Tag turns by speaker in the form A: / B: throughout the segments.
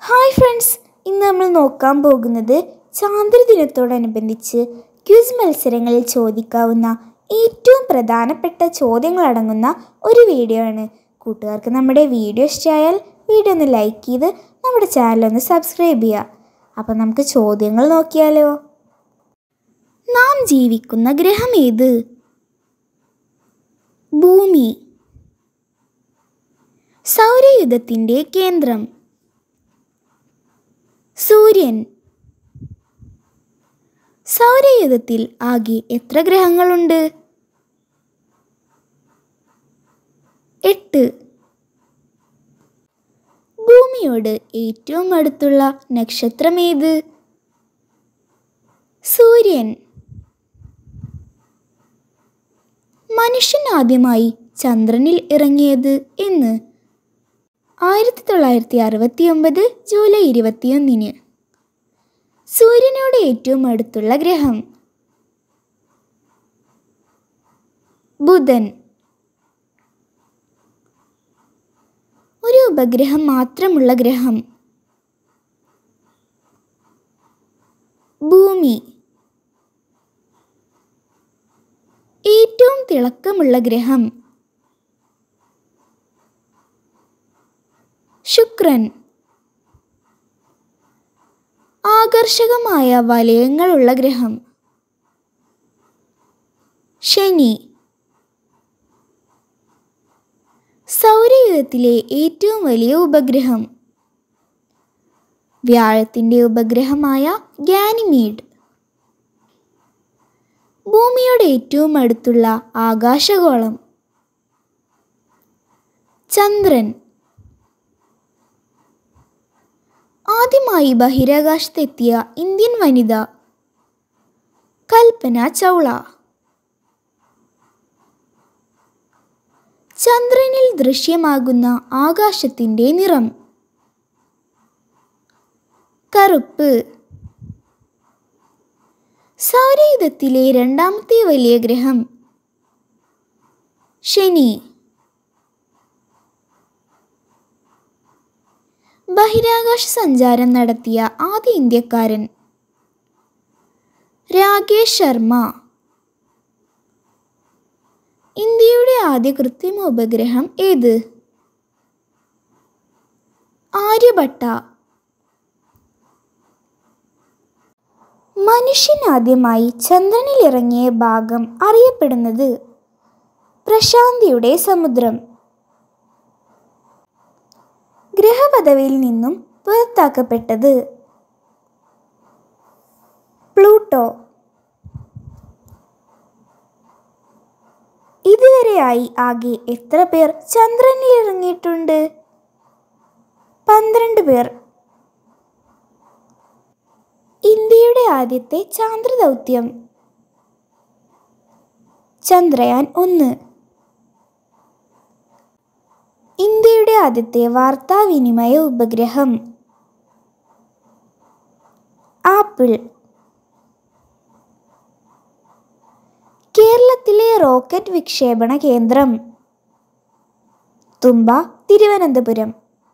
A: hi friends ഇന്ന് നമ്മൾ നോക്കാൻ പോകുന്നത് ചാന്ദ്രദിനത്തോടനുബന്ധിച്ച് ക്വിസ് മത്സരങ്ങളിൽ ചോദിക്കാവുന്ന ഏറ്റവും പ്രധാനപ്പെട്ട ചോദ്യങ്ങളടങ്ങുന്ന ഒരു വീഡിയോ ആണ് കൂട്ടുകാർക്ക് നമ്മുടെ വീഡിയോ ഇഷ്ടമായാൽ വീഡിയോ ഒന്ന് ലൈക്ക് ചെയ്ത് നമ്മുടെ ചാനൽ ഒന്ന് സബ്സ്ക്രൈബ് ചെയ്യുക അപ്പം നമുക്ക് ചോദ്യങ്ങൾ നോക്കിയാലോ നാം ജീവിക്കുന്ന ഗ്രഹം ഏത് ഭൂമി സൗരയുധത്തിൻ്റെ കേന്ദ്രം സൂര്യൻ സൗരയുധത്തിൽ ആകെ എത്ര ഗ്രഹങ്ങളുണ്ട് എട്ട് ഭൂമിയോട് ഏറ്റവും അടുത്തുള്ള നക്ഷത്രമേത് സൂര്യൻ മനുഷ്യൻ ആദ്യമായി ചന്ദ്രനിൽ ഇറങ്ങിയത് എന്ന് ആയിരത്തി തൊള്ളായിരത്തി അറുപത്തി ഒമ്പത് ജൂലൈ ഇരുപത്തിയൊന്നിന് സൂര്യനോട് ഏറ്റവും അടുത്തുള്ള ഗ്രഹം ബുധൻ ഒരു ഉപഗ്രഹം മാത്രമുള്ള ഗ്രഹം ഭൂമി ഏറ്റവും തിളക്കമുള്ള ഗ്രഹം ശുക്രൻ ആകർഷകമായ വലയങ്ങളുള്ള ഗ്രഹം ശനി സൗരയുധത്തിലെ ഏറ്റവും വലിയ ഉപഗ്രഹം വ്യാഴത്തിൻ്റെ ഉപഗ്രഹമായ ഗാനിമീഡ് ഭൂമിയുടെ ഏറ്റവും അടുത്തുള്ള ആകാശഗോളം ചന്ദ്രൻ ആദ്യമായി ബഹിരാകാശത്തെത്തിയ ഇന്ത്യൻ വനിത കൽപ്പന ചൗള ചന്ദ്രനിൽ ദൃശ്യമാകുന്ന ആകാശത്തിൻ്റെ നിറം കറുപ്പ് സൗരയുധത്തിലെ രണ്ടാമത്തെ വലിയ ഗ്രഹം ശനി ബഹിരാകാശ സഞ്ചാരം നടത്തിയ ആദ്യ ഇന്ത്യക്കാരൻ രാകേഷ് ശർമ്മ ഇന്ത്യയുടെ ആദ്യ കൃത്രിമ ഉപഗ്രഹം ഏത് ആര്യഭട്ട മനുഷ്യൻ ആദ്യമായി ചന്ദ്രനിൽ ഇറങ്ങിയ ഭാഗം അറിയപ്പെടുന്നത് പ്രശാന്തിയുടെ സമുദ്രം ഗ്രഹപദവിയിൽ നിന്നും പുറത്താക്കപ്പെട്ടത് പ്ലൂട്ടോ ഇതുവരെയായി ആകെ എത്ര പേർ ചന്ദ്രനിൽ ഇറങ്ങിയിട്ടുണ്ട് പന്ത്രണ്ട് പേർ ഇന്ത്യയുടെ ആദ്യത്തെ ചാന്ദ്രദൗത്യം ചന്ദ്രയാൻ ഒന്ന് ഇന്ത്യയുടെ ആദ്യത്തെ വാർത്താവിനിമയ ഉപഗ്രഹം ആപ്പിൾ കേരളത്തിലെ റോക്കറ്റ് വിക്ഷേപണ കേന്ദ്രം തുമ്പ തിരുവനന്തപുരം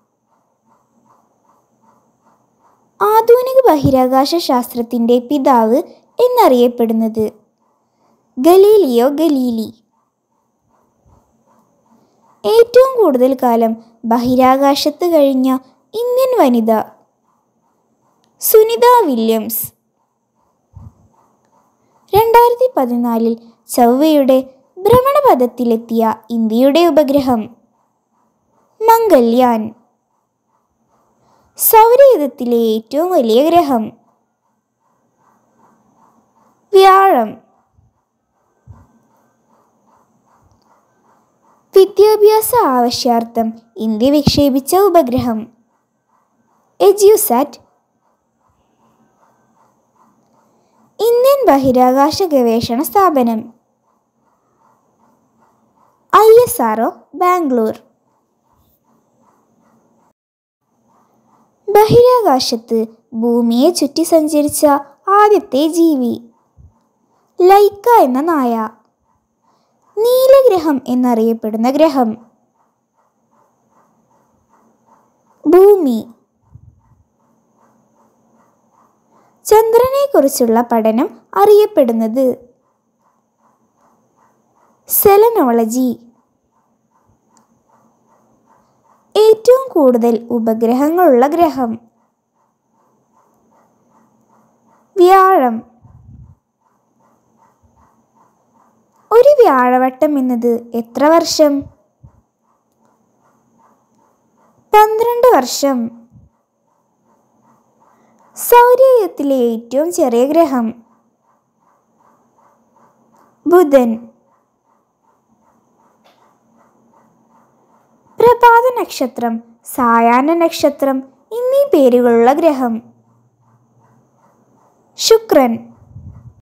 A: ആധുനിക ബഹിരാകാശ ശാസ്ത്രത്തിൻ്റെ പിതാവ് എന്നറിയപ്പെടുന്നത് ഗലീലിയോ ഗലീലി ഏറ്റവും കൂടുതൽ കാലം ബഹിരാകാശത്ത് കഴിഞ്ഞ ഇന്ത്യൻ വനിത സുനിത വില്യംസ് രണ്ടായിരത്തി പതിനാലിൽ ചൊവ്വയുടെ ഭ്രമണപഥത്തിലെത്തിയ ഇന്ത്യയുടെ ഉപഗ്രഹം മംഗൾയാൻ സൗരയുധത്തിലെ ഏറ്റവും വലിയ ഗ്രഹം വ്യാഴം വിദ്യാഭ്യാസ ആവശ്യാർത്ഥം ഇന്ത്യ വിക്ഷേപിച്ച ഉപഗ്രഹം എജ്യൂസാറ്റ് ഇന്ത്യൻ ബഹിരാകാശ ഗവേഷണ സ്ഥാപനം ഐ എസ് ആർ ബാംഗ്ലൂർ ബഹിരാകാശത്ത് ഭൂമിയെ ചുറ്റി സഞ്ചരിച്ച ആദ്യത്തെ ജീവി ലൈക്ക എന്ന നായ നീലഗ്രഹം എന്നറിയപ്പെടുന്ന ഗ്രഹം ഭൂമി ഭൂമിയെക്കുറിച്ചുള്ള പഠനം അറിയപ്പെടുന്നത് സെലനോളജി ഏറ്റവും കൂടുതൽ ഉപഗ്രഹങ്ങളുള്ള ഗ്രഹം വ്യാഴം ഒരു വ്യാഴവട്ടം എന്നത് എത്ര വർഷം പന്ത്രണ്ട് വർഷം സൗരയൂഥത്തിലെ ഏറ്റവും ചെറിയ ഗ്രഹം ബുധൻ പ്രഭാത നക്ഷത്രം സായാഹ്ന നക്ഷത്രം എന്നീ പേരുകളുള്ള ഗ്രഹം ശുക്രൻ